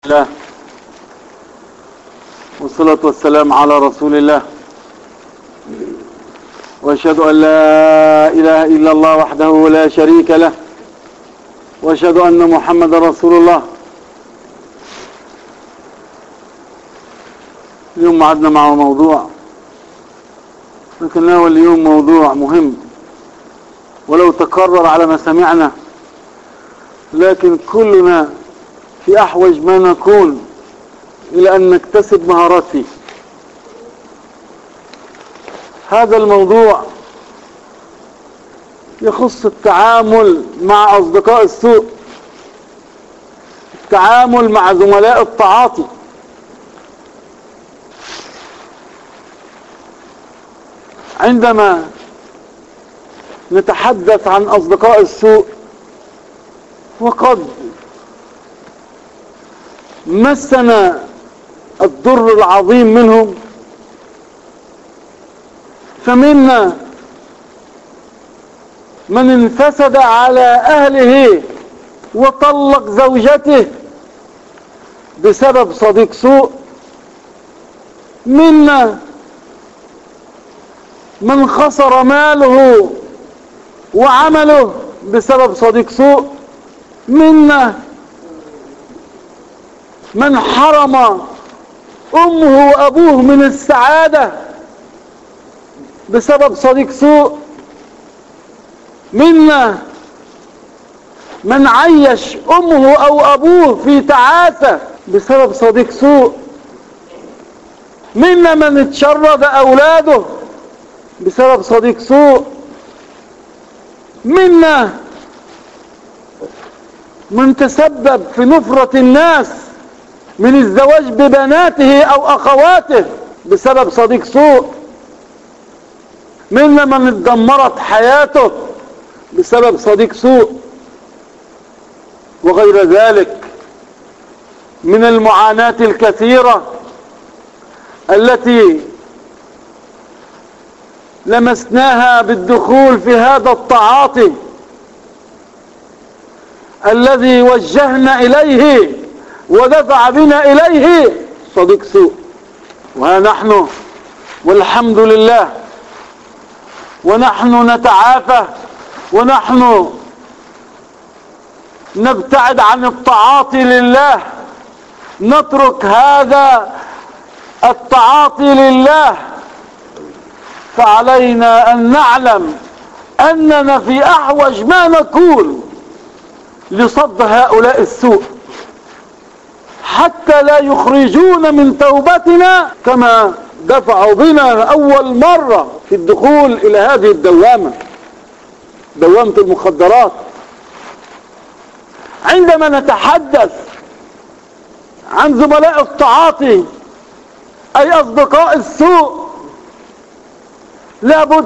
الله والصلاة والسلام على رسول الله واشهد ان لا اله الا الله وحده لا شريك له واشهد ان محمد رسول الله اليوم عدنا مع موضوع نتناول اليوم موضوع مهم ولو تكرر على ما سمعنا لكن كلنا في احوج ما نكون الى ان نكتسب مهارات فيه هذا الموضوع يخص التعامل مع اصدقاء السوء التعامل مع زملاء التعاطي عندما نتحدث عن اصدقاء السوء وقد مسنا الضر العظيم منهم فمنا من انفسد على اهله وطلق زوجته بسبب صديق سوء منا من خسر ماله وعمله بسبب صديق سوء منا من حرم امه وابوه من السعادة بسبب صديق سوء منا من عيش امه او ابوه في تعاسة بسبب صديق سوء منا من اتشرد اولاده بسبب صديق سوء منا من تسبب في نفرة الناس من الزواج ببناته او اخواته بسبب صديق سوء منا من اتدمرت حياته بسبب صديق سوء وغير ذلك من المعاناة الكثيرة التي لمسناها بالدخول في هذا التعاطي الذي وجهنا اليه ودفع بنا اليه صديق سوء وها نحن والحمد لله ونحن نتعافى ونحن نبتعد عن التعاطي لله نترك هذا التعاطي لله فعلينا ان نعلم اننا في احوج ما نكون لصد هؤلاء السوء حتى لا يخرجون من توبتنا كما دفعوا بنا اول مرة في الدخول الى هذه الدوامة دوامة المخدرات عندما نتحدث عن زملاء التعاطي اي اصدقاء السوء لابد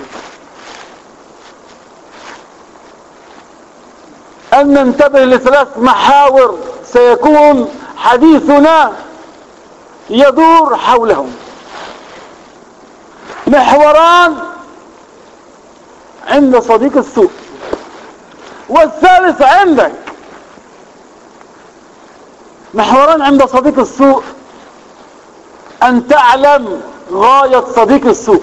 ان ننتبه لثلاث محاور سيكون حديثنا يدور حولهم محوران عند صديق السوء والثالث عندك محوران عند صديق السوء ان تعلم غاية صديق السوء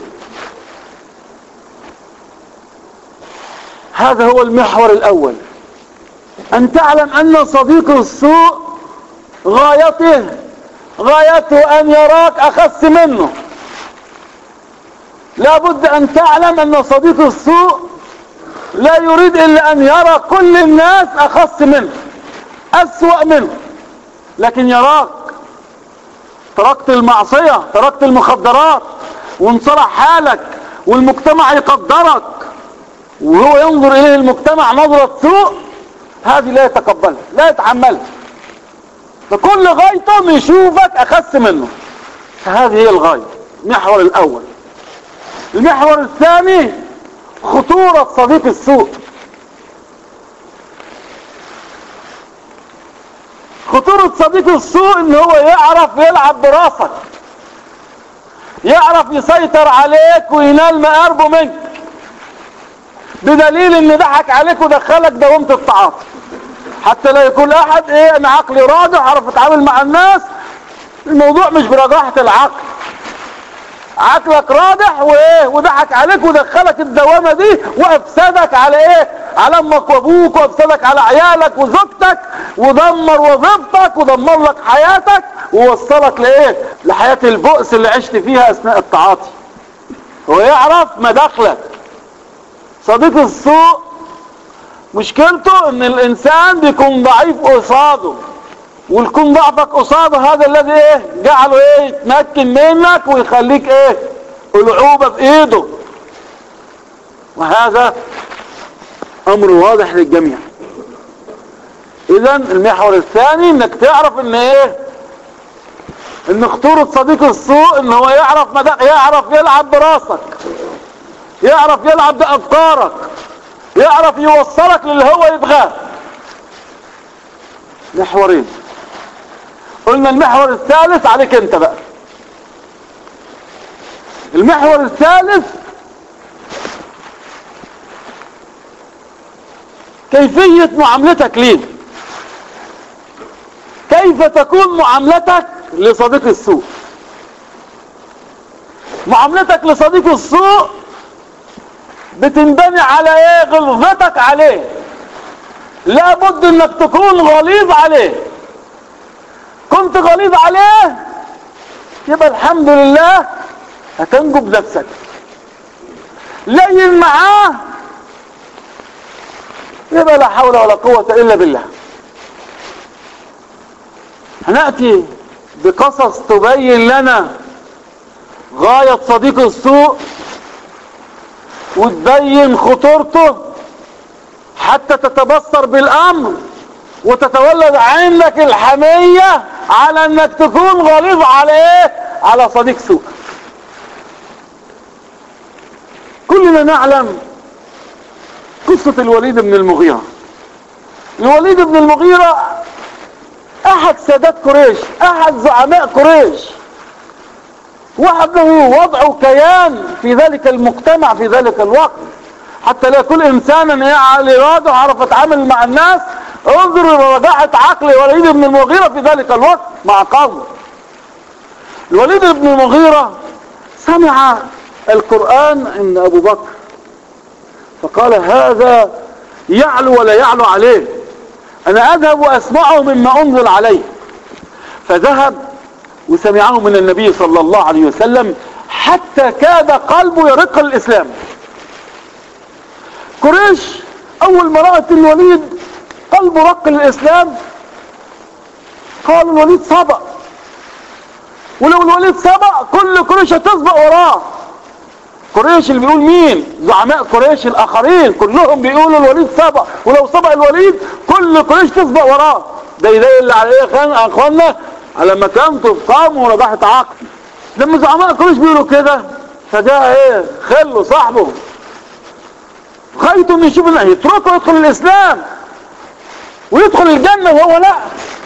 هذا هو المحور الاول ان تعلم ان صديق السوء غايته غايته ان يراك اخس منه لابد ان تعلم ان صديق السوء لا يريد الا ان يرى كل الناس اخس منه اسوأ منه لكن يراك تركت المعصية تركت المخدرات وانصلح حالك والمجتمع يقدرك وهو ينظر اليه المجتمع نظرة سوء هذه لا يتقبلها لا يتحملها فكل غايته يشوفك اخس منه فهذه هي الغاية المحور الاول المحور الثاني خطورة صديق السوء خطورة صديق السوء ان هو يعرف يلعب براسك يعرف يسيطر عليك وينال مقاربه منك بدليل ان ضحك عليك ودخلك دوامة التعاطي حتى لا يكون احد ايه انا عقلي راجع اعرف اتعامل مع الناس الموضوع مش برجاحة العقل عقلك رادح وايه وضحك عليك ودخلك الدوامة دي وافسدك على ايه على امك وابوك وافسدك على عيالك وزوجتك ودمر وظيفتك ودمر لك حياتك ووصلك لايه لحياة البؤس اللي عشت فيها اثناء التعاطي هو يعرف مداخلك صديق السوء مشكلته ان الانسان بيكون ضعيف قصاده ويكون ضعفك قصاده هذا الذي ايه جعله ايه يتمكن منك ويخليك ايه العوبة بايده وهذا امر واضح للجميع اذا المحور الثاني انك تعرف ان ايه ان خطورة صديق السوء ان هو يعرف مدى يعرف يلعب براسك يعرف يلعب بافكارك يعرف يوصلك للي هو يبغاه محورين قلنا المحور الثالث عليك انت بقى المحور الثالث كيفية معاملتك ليه كيف تكون معاملتك لصديق السوء معاملتك لصديق السوء بتنبني على ايه غلظتك عليه لابد انك تكون غليظ عليه كنت غليظ عليه يبقى الحمد لله هتنجو بنفسك لين معاه يبقى لا حول ولا قوة الا بالله هنأتي بقصص تبين لنا غاية صديق السوء وتبين خطورته حتى تتبصر بالامر وتتولد عندك الحمية على انك تكون غليظ على ايه على صديق سوء كلنا نعلم قصة الوليد بن المغيرة الوليد بن المغيرة احد سادات قريش احد زعماء قريش واحد له وضع وكيان في ذلك المجتمع في ذلك الوقت حتى لا يكون انسانا يعني راضي وعرف اتعامل مع الناس انظر الى رجاحة عقل الوليد بن المغيرة في ذلك الوقت مع قومه الوليد بن المغيرة سمع القرآن عند ابو بكر فقال هذا يعلو ولا يعلو عليه انا اذهب واسمعه مما انزل عليه فذهب وسمعه من النبي صلى الله عليه وسلم حتى كاد قلبه يرق الاسلام قريش اول ما رأت الوليد قلبه رق الاسلام قال الوليد سبق ولو الوليد سبق كل قريش هتسبق وراه قريش اللي بيقول مين زعماء قريش الاخرين كلهم بيقولوا الوليد سبق ولو سبق الوليد كل قريش تسبق وراه ده يدل على ايه يا اخوانا على مكانته في قام ورضاحة عقل لما زعماء قريش بيقولوا كده فجاء ايه خله صاحبه غايته انه يشوف انه يتركه يدخل الاسلام ويدخل الجنة وهو لا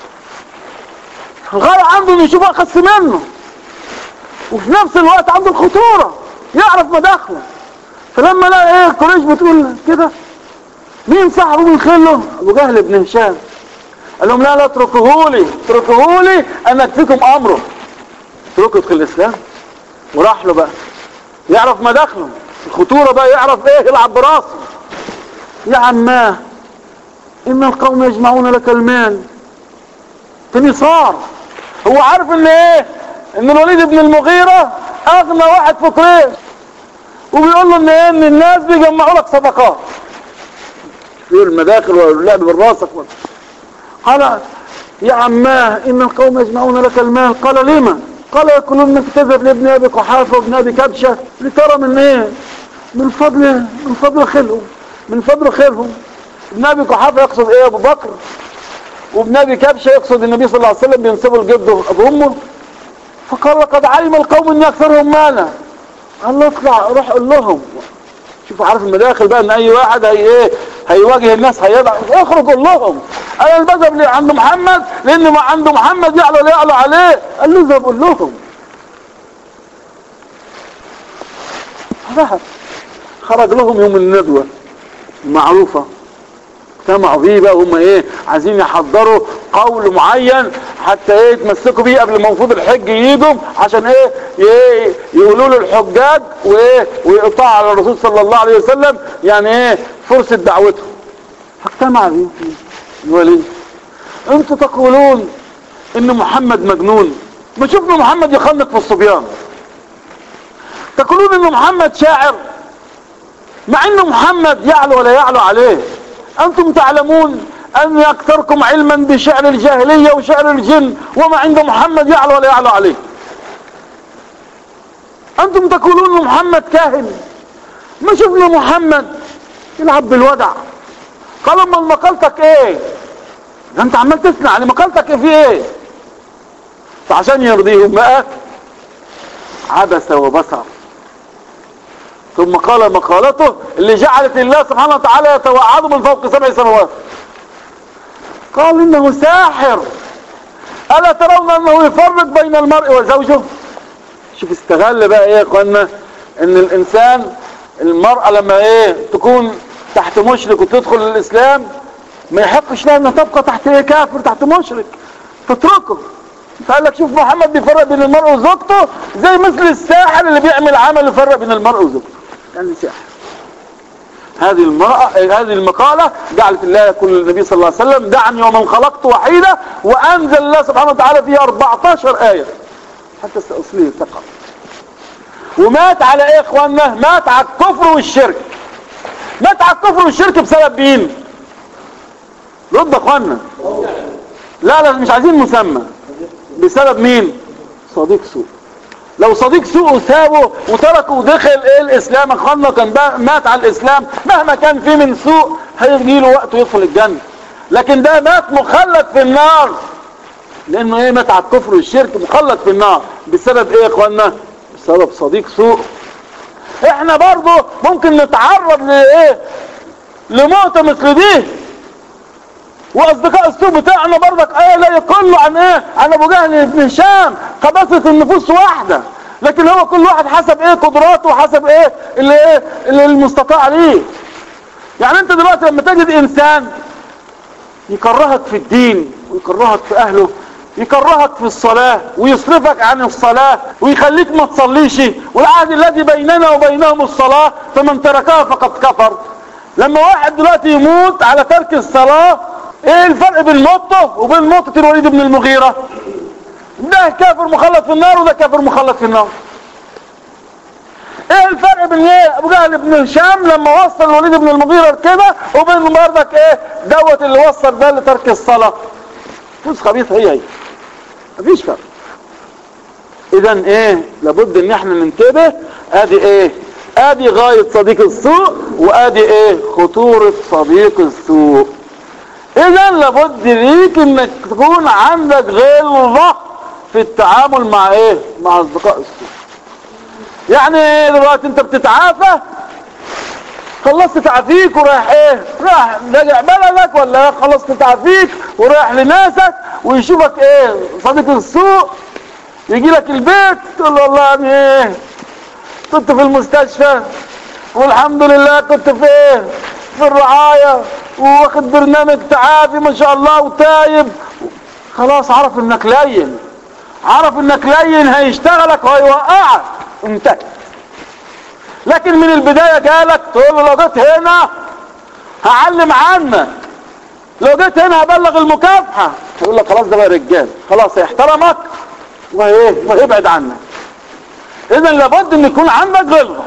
الغاية عنده انه يشوف اخس منه وفي نفس الوقت عنده الخطورة يعرف مداخله فلما لقى ايه قريش بتقول كده مين صاحبه من خله ابو جهل بن هشام قال لهم لا لا اتركوه لي اتركوه لي انا اكفيكم امره اتركوا يدخل الاسلام وراح له بقى يعرف مداخله الخطورة بقى يعرف ايه يلعب براسه يا عماه ان القوم يجمعون لك المال تنصار هو عارف ان ايه ان الوليد بن المغيرة اغنى واحد في قريش وبيقول له ان ايه ان الناس بيجمعوا لك صدقات في المداخل واللعب بالراسك قال يا عماه ان القوم يجمعون لك المال قال لما قال يقولون انك تذهب لابن ابي قحافه وابن ابي كبشه لترى من ايه من فضل من فضل خيرهم من فضل خيرهم ابن ابي قحافه يقصد ايه ابو بكر وابن ابي كبشه يقصد النبي صلى الله عليه وسلم بينسبه لجده ابو امه فقال لقد علم القوم اني اكثرهم مالا قال له اطلع روح قول لهم شوفوا عارف المداخل بقى ان اي واحد هي ايه هيواجه الناس هيضع اخرج قول لهم انا بذهب عند محمد لان ما عند محمد يعلو لا يعلو عليه قال له اذهب قول لهم ذهب خرج لهم يوم الندوة المعروفة اجتمعوا فيه بقى هم ايه عايزين يحضروا قول معين حتى ايه يتمسكوا بيه قبل ما وفود الحج يجوا عشان ايه, إيه يقولوا له الحجاج وايه ويقطعوا على الرسول صلى الله عليه وسلم يعني ايه فرصة دعوته اجتمع فيه الولي انتوا تقولون ان محمد مجنون ما شفنا محمد يخنق في الصبيان تقولون ان محمد شاعر مع ان محمد يعلو ولا يعلو عليه انتم تعلمون ان اكثركم علما بشعر الجاهلية وشعر الجن وما عند محمد يعلو ولا يعلو عليه انتم تقولون محمد كاهن ما شفنا محمد يلعب بالودع قال امال مقالتك ايه ده انت عمال تسمع يعني مقالتك ايه في ايه فعشان يرضيهم بقى عبس وبصر ثم قال مقالته اللي جعلت الله سبحانه وتعالى يتوعده من فوق سبع سماوات قال انه ساحر الا ترون انه يفرق بين المرء وزوجه شوف استغل بقى ايه يا اخوانا ان الانسان المرأة لما ايه تكون تحت مشرك وتدخل الاسلام ما يحقش لها انها تبقى تحت ايه كافر تحت مشرك تتركه فقال لك شوف محمد بيفرق بين المرء وزوجته زي مثل الساحر اللي بيعمل عمل يفرق بين المرء وزوجته كان ساحر هذه المرأة هذه المقالة جعلت الله يقول للنبي صلى الله عليه وسلم دعني ومن خلقت وحيدة وأنزل الله سبحانه وتعالى فيها 14 آية حتى أصليه تقع ومات على ايه يا اخوانا مات على الكفر والشرك مات على الكفر والشرك بسبب مين رد يا اخوانا لا لا مش عايزين مسمى بسبب مين صديق سوء لو صديق سوء سابه وتركه ودخل ايه الاسلام اخوانا كان مات على الاسلام مهما كان فيه من سوء هيجي له وقت يدخل الجنة لكن ده مات مخلد في النار لانه ايه مات على الكفر والشرك مخلد في النار بسبب ايه يا اخوانا بسبب صديق سوء احنا برضو ممكن نتعرض لايه لموت مثل دي واصدقاء السوء بتاعنا برضك ايه لا يقل عن ايه عن ابو جهل بن هشام قباسة النفوس واحدة لكن هو كل واحد حسب ايه قدراته وحسب ايه اللي ايه اللي المستطاع ليه يعني انت دلوقتي لما تجد انسان يكرهك في الدين ويكرهك في اهله يكرهك في الصلاة ويصرفك عن الصلاة ويخليك ما تصليش والعهد الذي بيننا وبينهم الصلاة فمن تركها فقد كفر لما واحد دلوقتي يموت على ترك الصلاة ايه الفرق بين موته وبين موتة الوليد بن المغيرة ده كافر مخلط في النار وده كافر مخلط في النار ايه الفرق بين ايه ابو جهل بن هشام لما وصل الوليد بن المغيرة كده وبين برضك ايه دوت اللي وصل ده لترك الصلاة فلوس خبيث هي هي مفيش فرق اذا ايه لابد ان احنا ننتبه ادي ايه ادي غاية صديق السوء وادي ايه خطورة صديق السوء اذا لابد ليك انك تكون عندك غلظة في التعامل مع ايه مع اصدقاء السوء يعني ايه دلوقتي انت بتتعافى خلصت تعافيك ورايح ايه رايح راجع بلدك ولا خلصت تعافيك ورايح لناسك ويشوفك ايه صديق السوء يجي لك البيت تقول له والله يعني ايه كنت في المستشفى والحمد لله كنت في ايه في الرعاية واخد برنامج تعافي ما شاء الله وتايب خلاص عرف انك لين عرف انك لين هيشتغلك وهيوقعك انتهت لكن من البداية جالك تقول له لو جيت هنا هعلم عنك لو جيت هنا هبلغ المكافحة يقول لك خلاص ده بقى رجال خلاص هيحترمك وايه وهيبعد عنك اذا لابد ان يكون عندك غلظة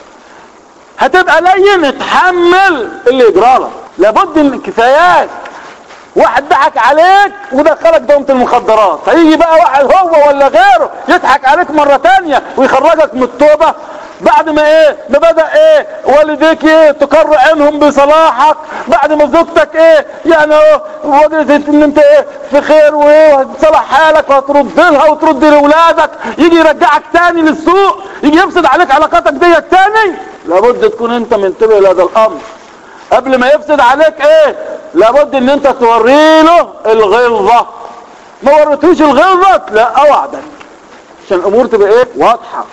هتبقى لين اتحمل اللي يجرالك لابد ان كفايات واحد ضحك عليك ودخلك دومة المخدرات هيجي بقى واحد هو ولا غيره يضحك عليك مرة تانية ويخرجك من التوبة بعد ما ايه ما بدأ ايه والديك ايه تقر عينهم بصلاحك بعد ما زوجتك ايه يعني وجدت ان انت ايه في خير وايه وهتصلح حالك وهترد لها وترد لاولادك يجي يرجعك تاني للسوق يجي يفسد عليك علاقاتك ديت تاني لابد تكون انت منتبه لهذا الامر قبل ما يفسد عليك ايه لابد ان انت توري له الغلظة ما وريتوش الغلظة لا اوعدك عشان الامور تبقى ايه واضحة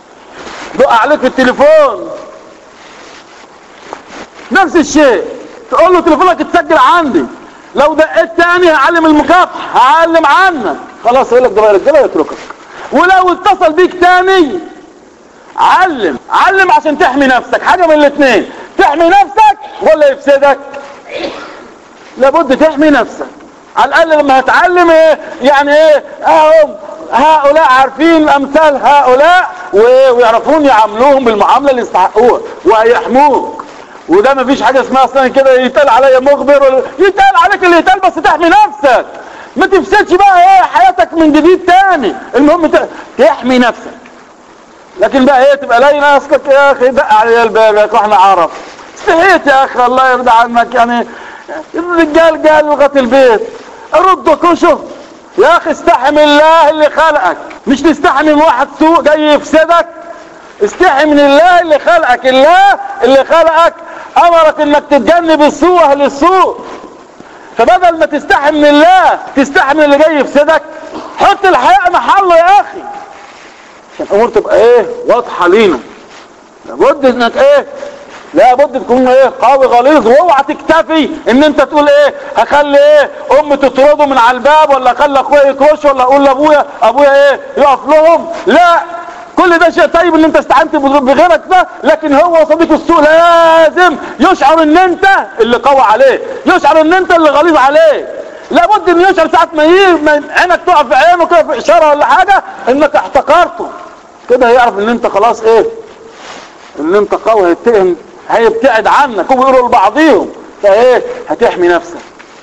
دق عليك في التليفون نفس الشيء تقول له تليفونك اتسجل عندي لو دقيت تاني هعلم المكافحة هعلم عنك خلاص يقول لك ده رجاله يتركك ولو اتصل بيك تاني علم علم عشان تحمي نفسك حاجة من الاثنين تحمي نفسك ولا يفسدك لابد تحمي نفسك على الاقل لما هتعلم ايه يعني ايه اهم هؤلاء عارفين امثال هؤلاء ويعرفون يعاملوهم بالمعامله اللي يستحقوها وهيحموك وده مفيش حاجه اسمها اصلا كده يتقال عليا مخبر ولا يتقال عليك اللي يتقال بس تحمي نفسك ما تفسدش بقى ايه حياتك من جديد تاني المهم تحمي نفسك لكن بقى ايه تبقى لاقي ناسك يا اخي دق علي الباب يا اخي واحنا عرب استحيت يا اخي الله يرضى عنك يعني الرجال قال لغة البيت رد كشف يا اخي استحي من الله اللي خلقك مش تستحي من واحد سوء جاي يفسدك استحي من الله اللي خلقك الله اللي خلقك امرك انك تتجنب السوء اهل السوء فبدل ما تستحي من الله تستحي من اللي جاي يفسدك حط الحياء محله يا اخي عشان الامور تبقى ايه واضحه لينا لابد انك ايه لابد تكون ايه قوي غليظ واوعى تكتفي ان انت تقول ايه هخلي ايه امي تطرده من على الباب ولا اخلي اخويا يكرش ولا اقول لابويا ابويا ايه يقف لهم لا كل ده شيء طيب ان انت استعنت بغيرك ده لكن هو صديق السوء لازم يشعر ان انت اللي قوي عليه يشعر ان انت اللي غليظ عليه لابد ان يشعر ساعة ما يجي عينك تقع في عينه كده في اشارة ولا حاجة انك احتقرته كده هيعرف ان انت خلاص ايه ان انت قوي هيتهم هيبتعد عنك هم يقولوا لبعضيهم فايه هتحمي نفسك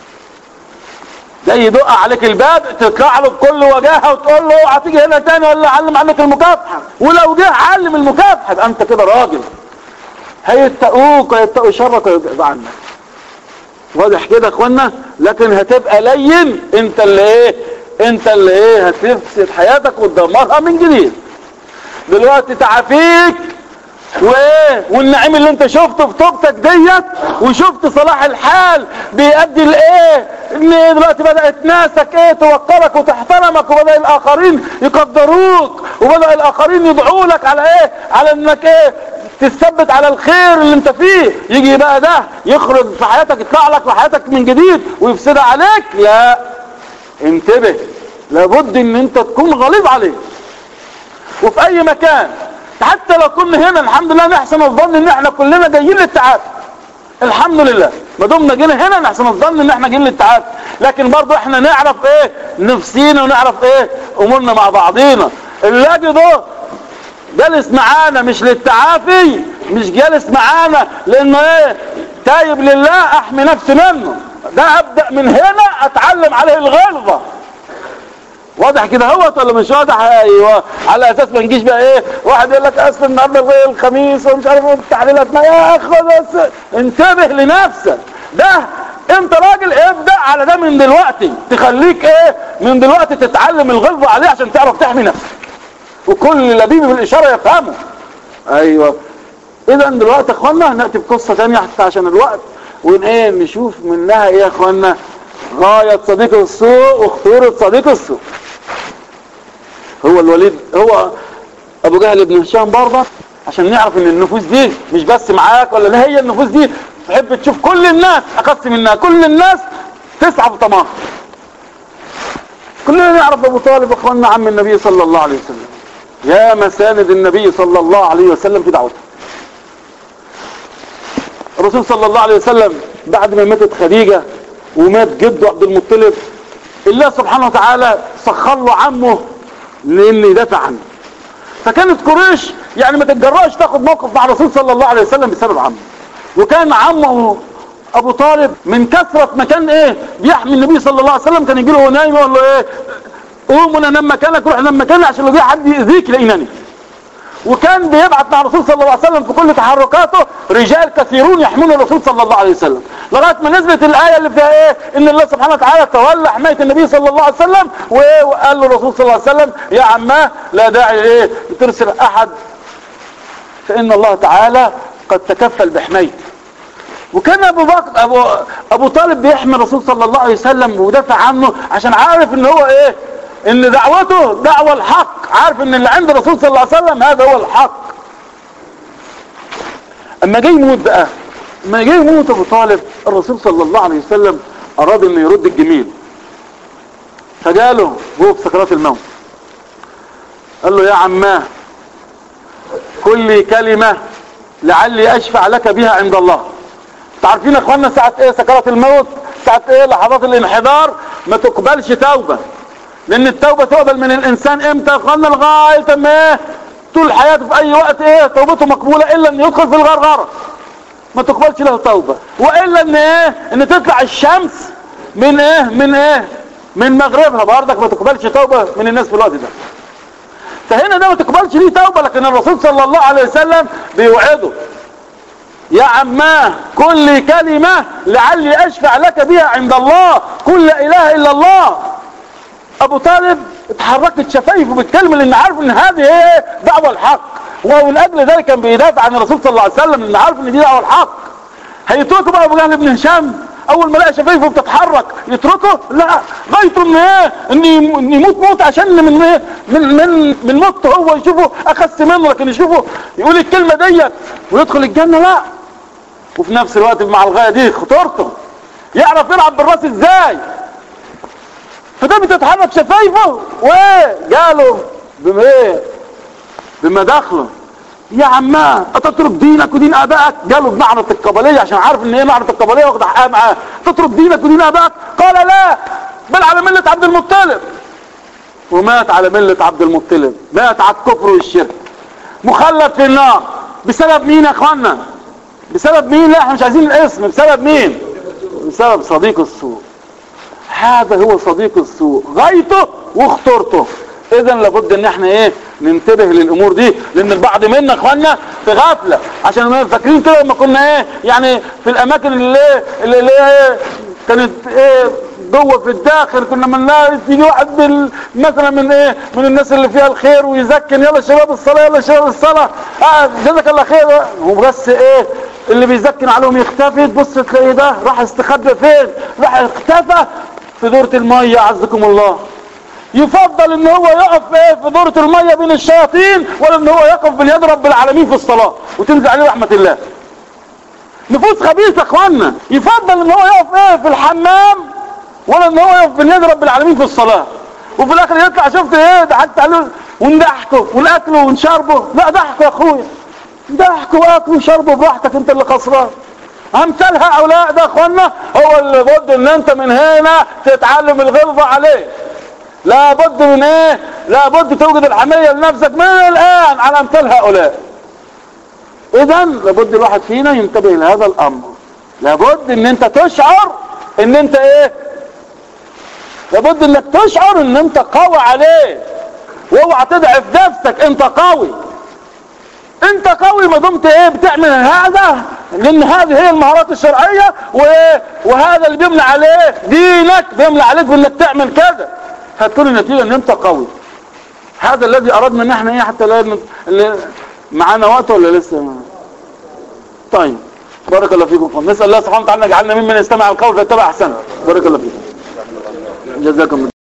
زي يدق عليك الباب تطلع له بكل وجاهه وتقول له اوعى تيجي هنا تاني ولا علم عنك المكافحه ولو جه علم المكافحه يبقى انت كده راجل هيتقوك ويتقوا شرك ويبعد عنك واضح كده يا اخوانا لكن هتبقى لين انت اللي ايه انت اللي ايه هتفسد حياتك وتدمرها من جديد دلوقتي تعافيك وايه والنعيم اللي انت شفته في توبتك ديت وشفت صلاح الحال بيؤدي لايه ان دلوقتي بدات ناسك ايه توقرك وتحترمك وبدا الاخرين يقدروك وبدا الاخرين يدعوا لك على ايه على انك ايه تثبت على الخير اللي انت فيه يجي بقى ده يخرج في حياتك يطلع لك في حياتك من جديد ويفسدها عليك لا انتبه لابد ان انت تكون غليظ عليه وفي اي مكان حتى لو كنا هنا الحمد لله نحسن الظن ان احنا كلنا جايين للتعافي الحمد لله ما دمنا جينا هنا نحسن الظن ان احنا جايين للتعافي لكن برضو احنا نعرف ايه نفسينا ونعرف ايه امورنا مع بعضينا اللي ده جالس معانا مش للتعافي مش جالس معانا لانه ايه تايب لله احمي نفسي منه ده ابدأ من هنا اتعلم عليه الغلظة واضح كده هوت ولا مش واضح ايوه على اساس ما نجيش بقى ايه واحد يقول لك اصل النهارده زي الخميس ومش عارف ايه التحليلات ما يا اخي بس انتبه لنفسك ده انت راجل ابدا على ده من دلوقتي تخليك ايه من دلوقتي تتعلم الغلظه عليه عشان تعرف تحمي نفسك وكل لبيب بالاشاره يفهمه ايوه اذا دلوقتي يا اخوانا ناتي بقصه ثانيه حتى عشان الوقت ون ايه نشوف منها ايه يا اخوانا غايه صديق السوء وخطوره صديق السوء هو الوليد هو ابو جهل بن هشام برضه عشان نعرف ان النفوس دي مش بس معاك ولا لا هي النفوس دي تحب تشوف كل الناس اخس منها كل الناس تسعى بطماع كلنا نعرف ابو طالب اخواننا عم النبي صلى الله عليه وسلم يا مساند النبي صلى الله عليه وسلم في دعوته الرسول صلى الله عليه وسلم بعد ما ماتت خديجة ومات جده عبد المطلب الله سبحانه وتعالى سخر له عمه لان يدافع عنه فكانت قريش يعني ما تتجرأش تاخد موقف مع الرسول صلى الله عليه وسلم بسبب عمه وكان عمه ابو طالب من كثرة ما كان ايه بيحمي النبي صلى الله عليه وسلم كان يجي له نايم يقول له ايه قوم انا نام مكانك روح نام مكاني عشان لو جه حد يأذيك لاقيني وكان بيبعت مع الرسول صلى الله عليه وسلم في كل تحركاته رجال كثيرون يحمون الرسول صلى الله عليه وسلم لغايه ما نزلت الايه اللي فيها ايه ان الله سبحانه وتعالى تولى حمايه النبي صلى الله عليه وسلم وايه وقال له الرسول صلى الله عليه وسلم يا عماه لا داعي ايه ترسل احد فان الله تعالى قد تكفل بحمايته وكان ابو بكر ابو ابو طالب بيحمي الرسول صلى الله عليه وسلم ودافع عنه عشان عارف ان هو ايه ان دعوته دعوة الحق عارف ان اللي عند الرسول صلى الله عليه وسلم هذا هو الحق اما جاي يموت بقى ما جه يموت ابو طالب الرسول صلى الله عليه وسلم اراد انه يرد الجميل فجاله هو في سكرات الموت قال له يا عماه قل لي كلمة لعلي اشفع لك بها عند الله تعرفين يا اخوانا ساعة ايه سكرات الموت ساعة ايه لحظات الانحدار ما تقبلش توبة لان التوبة تقبل من الانسان امتى يا اخوانا لغاية ما ايه طول حياته في اي وقت ايه توبته مقبولة الا ان يدخل في الغرغرة ما تقبلش له توبة والا ان ايه ان تطلع الشمس من ايه من ايه من مغربها برضك ما تقبلش توبة من الناس في الوقت ده فهنا ده ما تقبلش ليه توبة لكن الرسول صلى الله عليه وسلم بيوعده يا عماه قل لي كلمة لعلي اشفع لك بها عند الله قل لا اله الا الله ابو طالب اتحركت شفايفه بالكلمة لان عارف ان هذه هي دعوة الحق ومن اجل ذلك كان بيدافع عن الرسول صلى الله عليه وسلم لان عارف ان دي دعوة الحق هيتركوا بقى ابو جهل بن هشام اول ما لقى شفايفه بتتحرك يتركه لا غايته ان ايه ان إن يموت موت عشان من ايه من من من موت هو يشوفه اخس منه لكن يشوفه يقول الكلمه ديت ويدخل الجنه لا وفي نفس الوقت مع الغايه دي خطورته يعرف يلعب بالراس ازاي فده بتتحرك شفايفه وايه جاله بما ايه بمداخله يا عماه اتترك دينك ودين ابائك جاله بمعنى القبليه عشان عارف ان ايه معنى القبليه واخد حقها معاه تترك دينك ودين ابائك قال لا بل على مله عبد المطلب ومات على مله عبد المطلب مات على الكفر والشرك مخلد في النار بسبب مين يا اخوانا بسبب مين لا احنا مش عايزين الاسم بسبب مين بسبب صديق السوء هذا هو صديق السوء غايته وخطورته اذا لابد ان احنا ايه ننتبه للامور دي لان البعض منا اخوانا في غفله عشان ما فاكرين كده لما كنا ايه يعني في الاماكن اللي ايه اللي, اللي ايه كانت ايه جوه في الداخل كنا بنلاقي يجي واحد بال مثلا من ايه من الناس اللي فيها الخير ويزكن يلا شباب الصلاه يلا شباب الصلاه اه جزاك الله خير هو بس ايه اللي بيزكن عليهم يختفي تبص تلاقي ده راح استخبى فين راح اختفى في دورة المية عزكم الله يفضل ان هو يقف ايه في دورة المية بين الشياطين ولا ان هو يقف باليد رب العالمين في الصلاة وتنزل عليه رحمة الله نفوس خبيثة اخوانا يفضل ان هو يقف ايه في الحمام ولا ان هو يقف باليد رب العالمين في الصلاة وفي الاخر يطلع شفت ايه ضحكت عليه ونضحكوا والاكل ونشربه لا ضحكوا يا اخويا ضحكوا واكلوا وشربوا براحتك انت اللي خسران امثال هؤلاء ده اخوانا هو اللي بد ان انت من هنا تتعلم الغلظة عليه لابد من ايه لابد توجد الحمية لنفسك من الان على امثال هؤلاء اذا لابد الواحد فينا ينتبه لهذا الامر لابد ان انت تشعر ان انت ايه لابد انك تشعر ان انت قوي عليه واوعى تضعف نفسك انت قوي انت قوي ما دمت ايه بتعمل هذا لان هذه هي المهارات الشرعية وايه وهذا اللي بيملى عليه دينك بيملى عليك بانك تعمل كذا هتكون النتيجة ان انت قوي هذا الذي اردنا ان احنا ايه حتى لا اللي معانا وقت ولا لسه طيب بارك الله فيكم نسأل الله سبحانه وتعالى يجعلنا ممن يستمع القول فيتبع احسنه بارك الله فيكم جزاكم الله